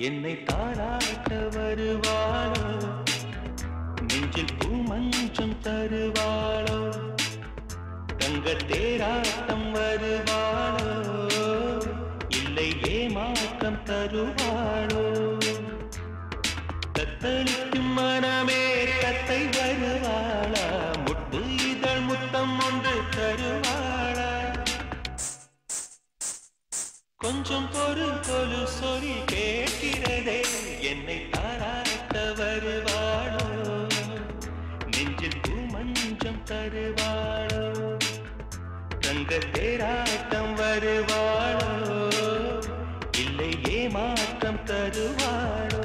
என்னை தாராட்ட வருவாளோ நெஞ்சில் பூமஞ்சம் தருவாளோ தங்க தேராட்டம் வருவாளோ இல்லை ஏமாற்றம் தருவாளோ தத்தளிக்கும் மனமே கத்தை வருவாளா முட்டு இதழ் முத்தம் ஒன்று தருவாளா கொஞ்சம் பொறு கொலு சொல்லி கேட்கிறதே என்னை தாராட்ட வருவாளோ நெஞ்சில் பூமஞ்சம் தருவாளோ தங்க தேராட்டம் வருவாளோ இல்லை ஏமாற்றம் தருவாளோ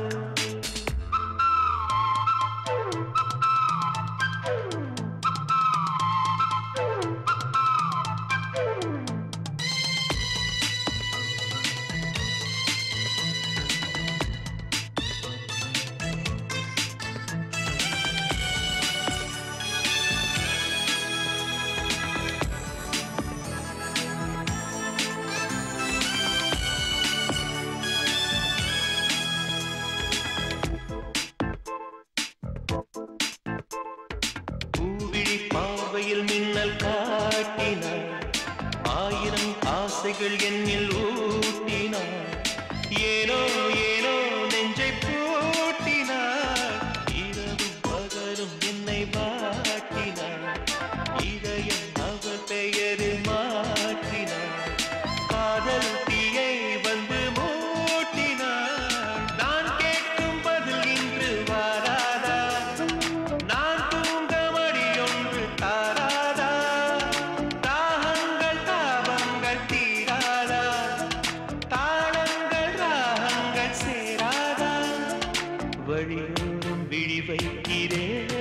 பூவிழி பாவையில் மின்னல் காட்டினார் ஆயிரம் ஆசைகள் என்னில் ஊட்டினார் ஏனோ ஏனோ நெஞ்சை பூட்டினார் இரவும் பகலும் என்னை வாட்டினார் இதயம் அவள் பெயரில் மாற்றினார் காதல் தீயை வந்து மூட்டினார் நான் கேட்கும் பதில் இன்று வாராதா நான் தூங்க மடியொன்று தாராதா தாகங்கள் தாபங்கள் தீராதா தாளங்கள் ராகங்கள் சேராதா வழியோடும் விழி வைக்கிறேன்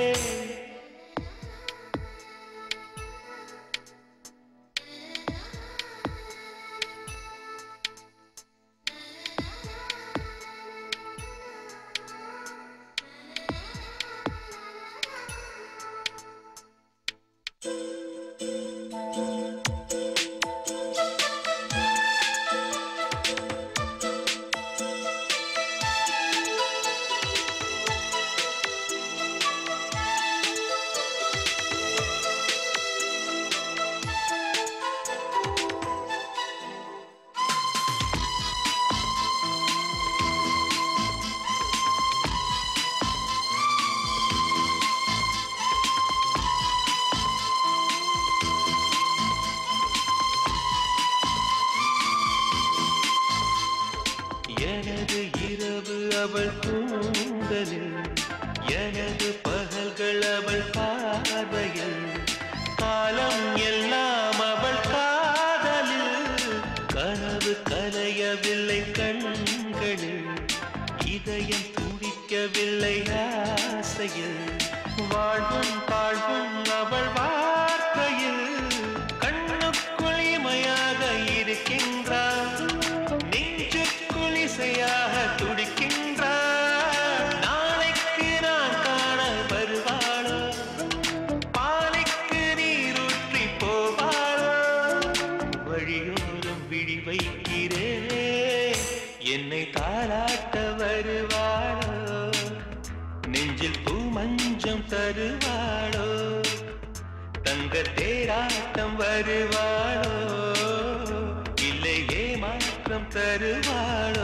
எனது இரவு அவள் கூந்தலில் எனது பகல்கள் அவள் பார்வையில் காலம் எல்லாம் அவள் காதலில் கனவு கலையவில்லை கண்களில் இதயம் துடிக்கவில்லை ஆசையில் வாழ்வும் தாழ்வும் அவள் வார்த்தையில் கண்ணுக்குள் இமையாக இருக்கின்றார் நெஞ்சுக்குள் இசையாக துடிக்கின்றார் நாளைக்கு நான் காண வருவாளோ பாலைக்கு நீரூற்றி போவாளோ வழியோரம் விழி வைக்கிறேன் என்னை தாளாட்ட வருவாளோ நெஞ்சில் பூமஞ்சம் தருவாளோ தங்க தேராட்டம் வருவாளோ இல்லை ஏமாற்றம் தருவாளோ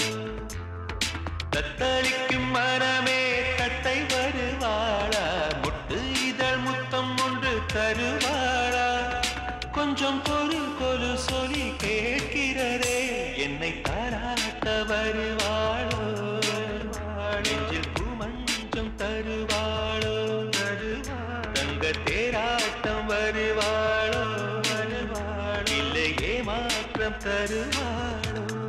தத்தளிக்கும் மனமே தத்தை வருவாளா முட்டு இதழ் முத்தம் ஒன்று தருவாளா கொஞ்சம் பொறு கொலு சொல்லி கேட்கிறதே என்னை தாராட்ட வருவாளோ நெஞ்சில் பூமஞ்சம் தருவாளோ தங்க தேராட்டம் வருவாளோ இல்லை ஏமாற்றம் தருவாளோ